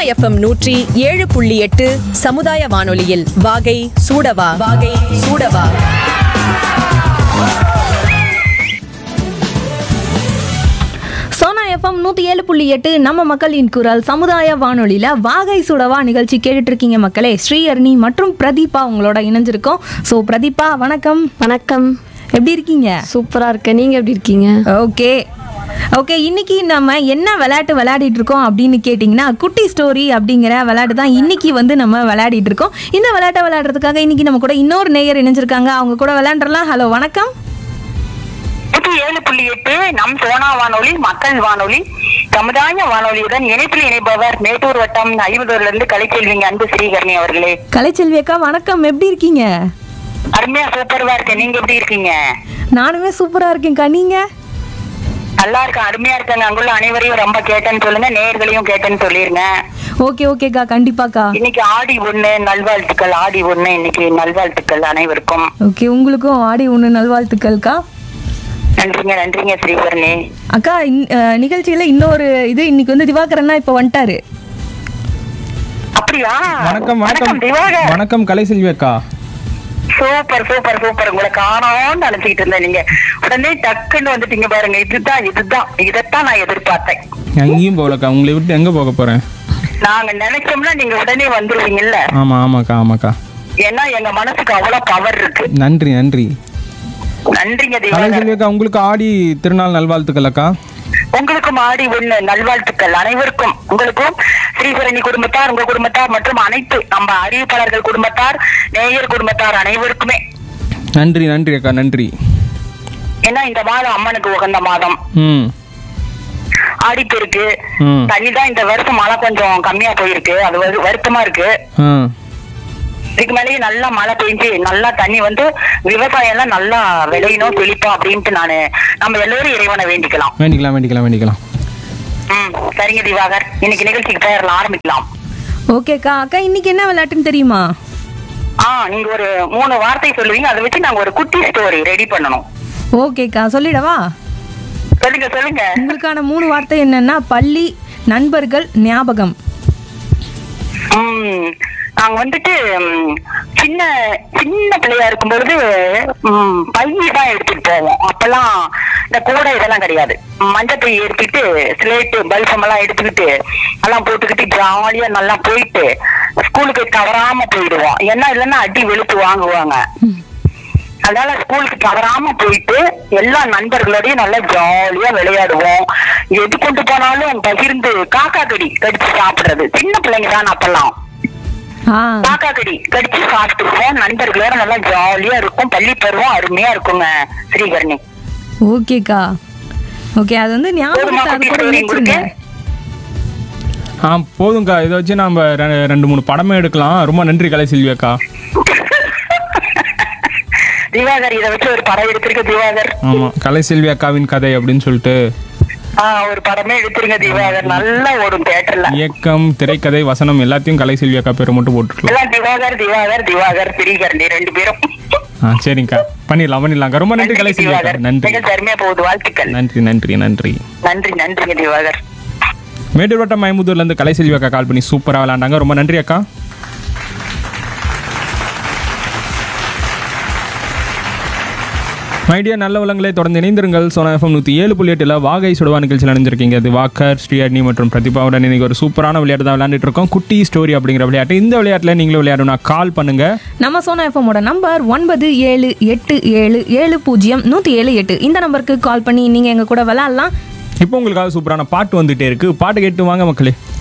FM நூற்றி ஏழு புள்ளி எட்டு சமுதாய வானொலியில் வாகை சூடவா வாகை சூடவா சோனா எஃப்எம் நூற்றி ஏழு புள்ளி எட்டு நம்ம மக்களின் குரல் சமுதாய வானொலியில் வாகை சுடவா நிகழ்ச்சி கேட்டுட்டு இருக்கீங்க மக்களே ஸ்ரீஹர்னி மற்றும் பிரதீபா உங்களோட இணைஞ்சிருக்கோம் ஸோ பிரதீபா வணக்கம் வணக்கம் எப்படி இருக்கீங்க சூப்பரா இருக்கேன் நீங்க எப்படி இருக்கீங்க ஓகே ஓகே இன்னைக்கு நம்ம என்ன விளையாட்டு விளையாடிட்டு இருக்கோம் அப்படின்னு கேட்டிங்கன்னா குட்டி ஸ்டோரி அப்படிங்கிற விளையாட்டு தான் இன்னைக்கு வந்து நம்ம விளையாடிட்டு இருக்கோம் இந்த விளையாட்டை விளையாடுறதுக்காக இன்னைக்கு நம்ம கூட இன்னொரு நேயர் இணைஞ்சிருக்காங்க அவங்க கூட விளையாண்டுறலாம் ஹலோ வணக்கம் நூற்றி ஏழு புள்ளி எட்டு நம் சோனா வானொலி மக்கள் வானொலி சமுதாய வானொலியுடன் இணைப்பில் இணைப்பவர் மேட்டூர் வட்டம் ஐம்பதூர்ல இருந்து கலைச்செல்விங்க அன்பு ஸ்ரீகர்ணி அவர்களே கலைச்செல்வி அக்கா வணக்கம் எப்படி இருக்கீங்க அருமையா சூப்பர்வா இருக்கேன் நீங்க எப்படி இருக்கீங்க நானுமே சூப்பரா இருக்கேன்க்கா நீங்க நல்லா இருக்கேன் அருமையா இருக்காங்க அங்குள்ள அனைவரையும் ரொம்ப கேட்டேன்னு சொல்லுங்க நேயர்களையும் கேட்டேன்னு சொல்லிருங்க ஓகே ஓகேக்கா கண்டிப்பாக்கா இன்னைக்கு ஆடி ஒண்ணு நல்வாழ்த்துக்கள் ஆடி ஒண்ணு இன்னைக்கு நல்வாழ்த்துக்கள் அனைவருக்கும் ஓகே உங்களுக்கும் ஆடி ஒன்று நல்வாழ்த்துக்கள்க்கா நன்றிங்க நன்றிங்க ஸ்ரீகர்ணி அக்கா இன்- அஹ், நிகழ்ச்சியில இன்னொரு இது இன்னைக்கு வந்து திவாகரன்னா இப்போ வந்துட்டாரு அப்படியா வணக்கம் வணக்கம் திவாகர் வணக்கம் கலைசெல்வி அக்கா சூப்பர் சூப்பர் சூப்பர் உங்களை காணோம்னு நினைச்சிட்டு இருந்தேன் நீங்க உடனே டக்குன்னு வந்துட்டீங்க பாருங்க இதுதான் இதுதான் இதைத்தான் நான் எதிர்பார்த்தேன் எங்கேயும் போகலக்கா உங்களை விட்டு எங்க போக போறேன் நாங்க நினைச்சோம்னா நீங்க உடனே வந்துருவீங்கல்ல ஆமா ஆமாக்கா ஆமாக்கா ஏன்னா எங்க மனசுக்கு அவ்வளவு பவர் இருக்கு நன்றி நன்றி நன்றிங்க திவாகர் கலைசெல்வி அக்கா உங்களுக்கு ஆடி திருநாள் நல்வாழ்த்துக்கள் அக்கா உங்களுக்கும் ஆடி ஒண்ணு நல்வாழ்த்துக்கள் அனைவருக்கும் உங்களுக்கும் ஸ்ரீபரணி குடும்பத்தார் உங்க குடும்பத்தார் மற்றும் அனைத்து நம்ம அறிவிப்பாளர்கள் குடும்பத்தார் நேயர் குடும்பத்தார் அனைவருக்குமே நன்றி நன்றி அக்கா நன்றி ஏன்னா இந்த மாதம் அம்மனுக்கு உகந்த மாதம் ம் ஆடிப்பெருக்கு ம் தண்ணி தான் இந்த வருஷம் மழை கொஞ்சம் கம்மியா போயிருக்கு அது வரு- வருத்தமா இருக்கு ஆ இதுக்கு மேலேயே நல்லா மழை பெஞ்சு நல்லா தண்ணி வந்து விவசாயம் எல்லாம் நல்லா விளையணும் செழிப்போம் அப்படின்ட்டு நானு நம்ம எல்லோரும் இறைவனை வேண்டிக்கலாம் வேண்டிக்கலாம் வேண்டிக்கலாம் வேண்டிக்கலாம் ம் சரிங்க திவாகர் இன்னைக்கு நிகழ்ச்சிக்கு பெயர்ல ஆரம்பிக்கலாம் ஓகேக்கா அக்கா இன்னைக்கு என்ன விளையாட்டுன்னு தெரியுமா ஆ நீங்க ஒரு மூணு வார்த்தை சொல்லுவீங்க அதை வச்சு நாங்க ஒரு குட்டி ஸ்டோரி ரெடி பண்ணணும் ஓகேக்கா சொல்லிடவா சொல்லுங்க சொல்லுங்க உங்களுக்கான மூணு வார்த்தை என்னன்னா பள்ளி நண்பர்கள் ஞாபகம் ம், நாங்க வந்துட்டு ம், சின்ன சின்ன பிள்ளையா இருக்கும் பொழுது ம், பை தான் எடுத்துட்டு போவோம் அப்பெல்லாம் இந்த கூடை இதெல்லாம் கிடையாது மஞ்சள் பை எடுத்துட்டு ஸ்லேட்டு பல்பம் எல்லாம் எடுத்துக்கிட்டு எல்லாம் போட்டுக்கிட்டு ஜாலியா நல்லா போயிட்டு ஸ்கூலுக்கு தவறாம போயிடுவோம் ஏன்னா இல்லைன்னா அடி வெளுத்து வாங்குவாங்க அதனால ஸ்கூலுக்கு தவறாம போயிட்டு எல்லா நண்பர்களோடயும் நல்லா ஜாலியா விளையாடுவோம் எது கொண்டு போனாலும் பகிர்ந்து காக்கா கடி கடிச்சு சாப்பிடுறது சின்ன பிள்ளைங்க தான் அப்பெல்லாம் ஆ காக்கா கடி கடிச்சு சாப்பிட்டுருவோம் நண்பர்களோட நல்லா ஜாலியா இருக்கும் பள்ளி பருவம் அருமையா இருக்குங்க ஸ்ரீகர்ணி ஓகேக்கா ஓகே அது வந்து ஞாபகத்தை அது கூட இணைச்சிருங்க ஆ போதும்க்கா இதை வச்சு நாம் ரெண்டு மூணு படமே எடுக்கலாம் ரொம்ப நன்றி கலைசெல்வி அக்கா திவாகர் இதை வச்சு ஒரு படம் எடுத்திருக்க திவாகர் ஆமா கலைசெல்வி அக்காவின் கதை அப்படின்னு சொல்லிட்டு ஆஹ் ஒரு படமே எடுத்திருங்க திவாகர் நல்லா ஓடும் தியேட்டர்ல இயக்கம் திரைக்கதை வசனம் எல்லாத்தையும் கலைசெல்வி அக்கா பேரை மட்டும் போட்டுருக்கலாம் எல்லாம் திவாகர் திவாகர் திவாகர் ஸ்ரீகர்ணி ரெண்டு பேரும் ஆ சரிங்கக்கா பண்ணிடலாம் பண்ணிடலாம்க்கா ரொம்ப நன்றி நன்றி கலைசெல்வி அக்கா திவாகர் நன்றி நிகழ்ச்சி அருமையா போகுது வாழ்த்துக்கள் நன்றி நன்றி நன்றி நன்றி நன்றிங்க திவாகர் மேட்டூர் வட்டம் மயமுதூர்லேருந்து கலைசெல்வி அக்கா கால் பண்ணி சூப்பராக விளாண்டாங்க ரொம்ப நன்றி அக்கா மைடியா நல்ல உலகங்களை தொடர்ந்து இணைந்திருங்கள் சோனா எஃப்எம் நூற்றி ஏழு புள்ளி எட்டில் வாகை சுடுவா நிகழ்ச்சியில் அணிஞ்சிருக்கீங்க அது வாக்கர் ஸ்ரீஹர்னி மற்றும் பிரதிபாவுடன் இன்னைக்கு ஒரு சூப்பரான விளையாட்டு தான் விளையாண்டுட்டு இருக்கோம் குட்டி ஸ்டோரி அப்படிங்கிற விளையாட்டு இந்த விளையாட்டில் நீங்களும் விளையாடணும்னா கால் பண்ணுங்க நம்ம சோனா எஃப்எம்மோட நம்பர் ஒன்பது ஏழு எட்டு ஏழு ஏழு பூஜ்ஜியம் நூற்றி ஏழு எட்டு இந்த நம்பருக்கு கால் பண்ணி நீங்கள் எங்கள் கூட விளையாடலாம் இப்போ உங்களுக்காக சூப்பரான பாட்டு வந்துட்டே இருக்கு பாட்டு கேட்டு வாங்க மக்களே